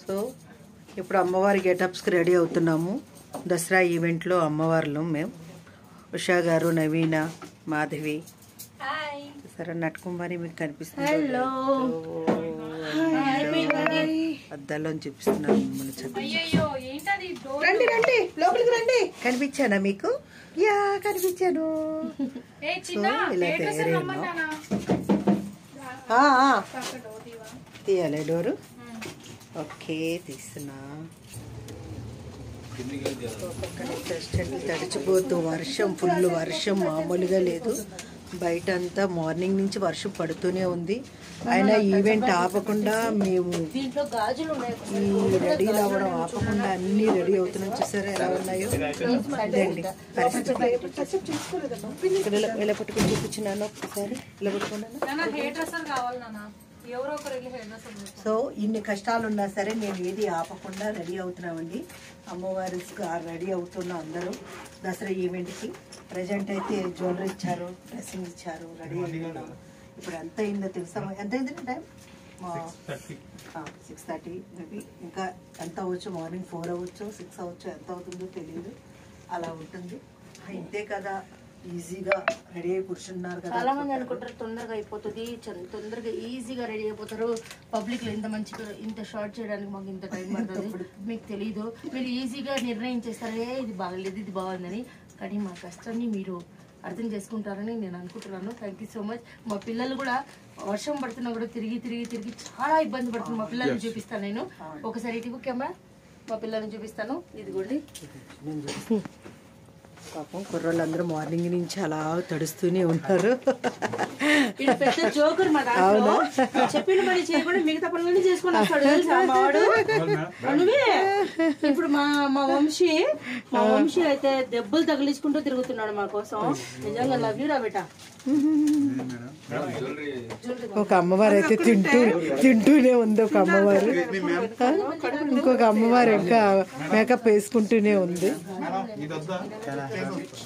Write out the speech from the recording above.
So ఇప్పుడు అమ్మవారి గెటప్స్కి ready అవుతున్నాము దసరా ఈవెంట్లో అమ్మవార్లు మేము ఉషా గారు నవీన మాధవి సరే నట్టుకుమారి మీకు కనిపిస్తుంది హలో అద్దాల్లో చూపిస్తున్నాను మిమ్మల్ని చెప్పి అయ్యయ్యో ఏంటది డోర్ రండి రండి లోపలికి రండి కనిపించానా మీకు యా కనిపించాను ఏ చిన్న సో, ఇలా హెయిర్ డ్రెస్సర్ తయారయ్యాను. రమ్మన్నానా ఆ, ఆ. కాక డోర్ తీవా తీయాలి డోరు ఓకే తీస్తున్నా సో పక్కన రెస్టారెంట్ తడిచిపోతూ వర్షం ఫుల్ వర్షం మామూలుగా లేదు బయట అంతా మార్నింగ్ నుంచి వర్షం పడుతూనే ఉంది అయినా ఈవెంట్ ఆపకుండా మేము దీంట్లో గాజులు ఉన్నాయి ఈ రెడీలు అవ్వడం ఆపకుండా అన్ని రెడీ అవుతున్నాం చూసారా ఎలా ఉన్నాయో ఇదండి పరిస్థితి ఇక్కడ ఇలా- ఇలా పట్టుకుని చూపించినాను ఒకసారి ఇలా పట్టుకున్నాను నాన్న హెయిర్ డ్రెస్సర్ కావాలి నాన్న ఎవరో ఒకరు వెళ్ళి హెయిర్ డ్రెస్సర్ చేసుకో సో ఇన్ని కష్టాలు ఉన్నా సరే మేము ఏది ఆపకుండా రెడీ అవుతున్నామండి అమ్మవారి రెడీ అవుతున్నాం అందరూ దసరా ఈవెంట్కి ప్రజెంట్ అయితే జ్యువెలరీ ఇచ్చారు డ్రెస్సింగ్ ఇచ్చారు రెడీ అవుతున్నాం ఇప్పుడు ఎంత అయిందో తెలుసా ఎంత అయింది టైం సిక్స్ థర్టీ మేబీ ఇంకా ఎంత అవ్వచ్చు మార్నింగ్ ఫోర్ అవ్వచ్చు సిక్స్ అవ్వచ్చు ఎంత అవుతుందో తెలియదు అలా ఉంటుంది ఆ, ఇంతే కదా ఈజీగా రెడీ అయి కూర్చున్నారు కదా చాలా మంది అనుకుంటారు తొందరగా అయిపోతుంది చ- తొందరగా ఈజీగా రెడీ అయిపోతారు పబ్లిక్ లో ఇంత మంచిగా ఇంత షార్ట్ చేయడానికి మాకు ఇంత టైం పడుతుంది మీకు తెలీదు మీరు ఈజీగా నిర్ణయం చేస్తారే ఇది బాగలేదు ఇది బాగుందని కానీ మా కష్టాన్ని మీరు అర్థం చేసుకుంటారని నేను అనుకుంటున్నాను థ్యాంక్ యూ సో మచ్ మా పిల్లలు కూడా వర్షం పడుతున్నా కూడా తిరిగి తిరిగి తిరిగి చాలా ఇబ్బంది పడుతుంది మా పిల్లల్ని చూపిస్తాను నేను ఒకసారి ఇటు కెమెరా మా పిల్లల్ని చూపిస్తాను ఇదిగోండి నేను చూసి పాపం కుర్రోళ్ళందరూ మార్నింగ్ నుంచి అలా తడుస్తూనే ఉంటారు ఇది పెద్ద జోకర్ మా దాంట్లో చెప్పిన పని చేయకుండా మిగతా పనులన్నీ చేసుకొని వస్తాడు తెలుసా మా వాడు నువ్వే ఇప్పుడు మా మా వంశీ మా వంశీ అయితే దెబ్బలు తగిలించుకుంటూ తిరుగుతున్నాడు మా కోసం నిజంగా లవ్ యూ రా బేటా ఒక అమ్మవారు అయితే తింటూ తింటూనే ఉంది ఒక అమ్మవారు ఇంకొక అమ్మవారు ఇంకా మేకప్ వేసుకుంటూనే ఉంది